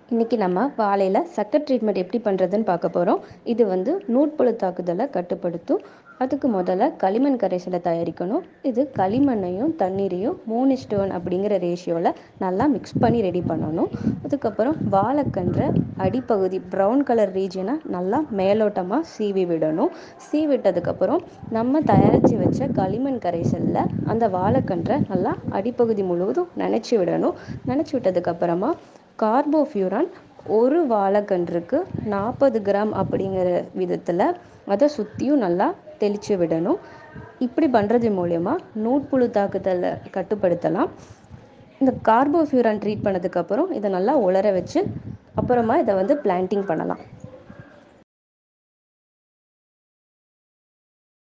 இன்றைக்கி நம்ம வாழையில் சக்கரை ட்ரீட்மெண்ட் எப்படி பண்ணுறதுன்னு பார்க்க போகிறோம் இது வந்து நூற்புழு தாக்குதலை கட்டுப்படுத்தும் அதுக்கு முதல்ல களிமண் கரைசலை தயாரிக்கணும் இது களிமண்ணையும் தண்ணீரையும் மூணு இஸ்டு ஒன் அப்படிங்கிற ரேஷியோவில் நல்லா மிக்ஸ் பண்ணி ரெடி பண்ணணும் அதுக்கப்புறம் வாழைக்கன்றை அடிப்பகுதி ப்ரௌன் கலர் ரீஜனை நல்லா மேலோட்டமாக சீவி விடணும் சீவி விட்டதுக்கப்புறம் நம்ம தயாரித்து வச்ச களிமண் கரைசலில் அந்த வாழைக்கன்றை நல்லா அடிப்பகுதி முழுவதும் நனைச்சி விடணும் நனைச்சி விட்டதுக்கப்புறமா கார்போஃபியூரான் ஒரு வாழைக்கன்றுக்கு நாற்பது கிராம் அப்படிங்கிற விதத்தில் அதை சுற்றியும் நல்லா தெளித்து விடணும் இப்படி பண்ணுறது மூலயமா நூற்புழு தாக்குதலை கட்டுப்படுத்தலாம் இந்த கார்போஃபியூரான் ட்ரீட் பண்ணதுக்கப்புறம் இதை நல்லா உலர வச்சு அப்புறமா இதை வந்து பிளான்டிங் பண்ணலாம்